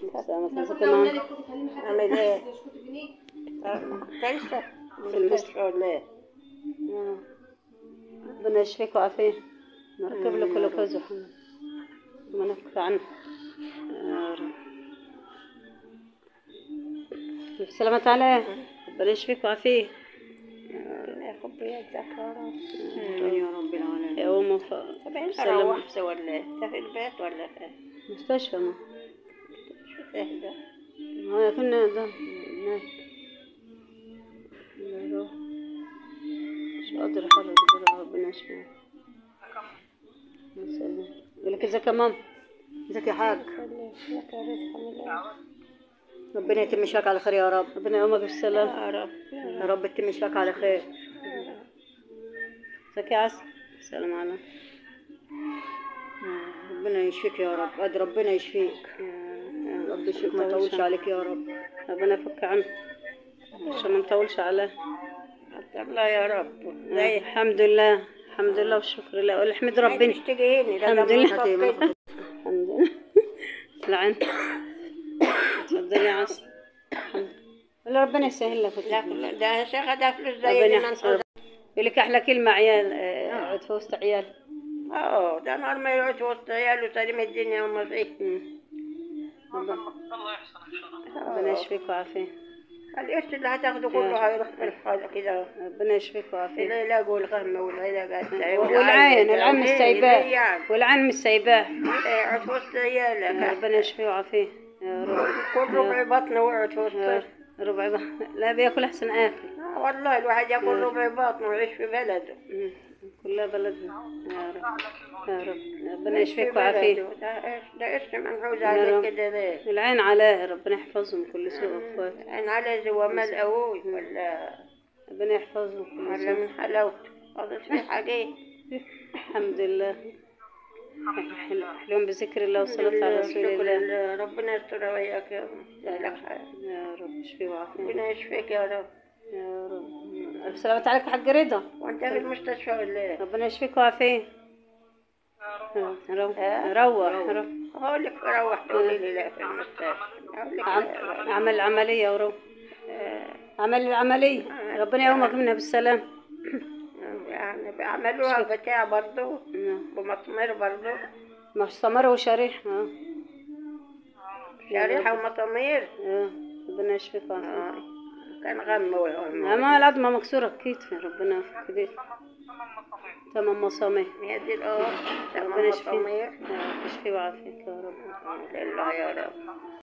سلامة كمان عامل ايه؟ كلسة في المستشفى. ولا ايه؟ آه. ربنا يشفيك ويعافيه نركب له جلوكوز وحنا ما نفك عنه يا رب ألف سلامة عليه ربنا يشفيك ويعافيه ياخد بيدك يا رب يا رب العالمين يوم ف... طب انت سلام. روحت ولا ايه؟ انت في البيت ولا فين؟ مستشفى ما شو تهدى؟ ما كنا ده هناك لا روح. مش قادر احرك بسرعة ربنا يشفيه مسلم يقول لك ازيك يا ماما ازيك يا حاج لك يا رزق من الله. ربنا يتم شفاك على خير يا رب ربنا يقومك بالسلامة يا رب يا رب يتم شفاك على خير ازيك يا عسل السلام عليكم ربنا يشفيك يا رب قد ربنا يشفيك يا رب يشفيك ما يطولش عليك يا رب ربنا يفك عنك عشان ما نطولش عليه الله يا رب زي الحمد لله الحمد لله والشكر لله والحمد ربنا تشتكيني ده الحمد لما لله صفيت. الحمد لله العين تفضلي يا عسل الحمد لله ربنا يسهل لك لا وتجيب. ده يا شيخ ده فلوس زي ربنا اللي يحفظك. منصور يقول لك احلى كلمة عيال آه، اقعد في وسط عيال اه ده نهار ما يقعد وسط عياله سليم الدنيا وما فيه مم. ربنا ربنا يشفيك ويعافيك القرش اللي هتاخده كله هيروح في الحاجة كده ربنا يشفيك ويعافيك العلاج والغم والعلاج والعين العين مش سايباه والعين مش سايباه يقعد في وسط عيالك ربنا يشفيه ويعافيه يا رب كل ربع بطن وقعد في يا وسط ربع بقى. لا بياكل احسن اكل آه والله الواحد ياكل ربع بطن ويعيش في بلده مم. كلها بلدنا يا رب يا رب ربنا يعيش يشفيك في ويعافيك بلده. ده إيش- ده قرش منحوز يا عليك رب. كده ليه؟ العين علاه ربنا يحفظهم كل سوء اخوات عين على زوا ما لقوش ولا ربنا يحفظهم كل ولا سوء من حلاوته خلاص في حاجة الحمد لله حلو- حلوهم بذكر الله والصلاة على رسول شكرا الله لله. ربنا يستر وياك يا رب لك حاجة. يا رب يشفيه ويعافيه ربنا يشفيك يا رب يا رب ألف سلامة عليك يا حاج رضا وانت في المستشفى ولا ايه؟ ربنا يشفيك ويعافيه روح روح روح هقول لك روح تقولي لي لا في المستشفى هقول لك عم- لا. عمل العملية وروح آه، عمل العملية ربنا يقومك منها بالسلام يعني بيعملوها بتاع برضه نعم. بمسمار برضه مش سمرة وشريح اه شريحة ومسامير اه ربنا يشفيك ويعافيك آه. كان غم وهم ما العظمة مكسورة أكيد في ربنا كبير تمام مصامير هي دي الأرض ربنا تمام يشفيك مسامير يا رب يشفيه ويعافيك يا رب لله يا رب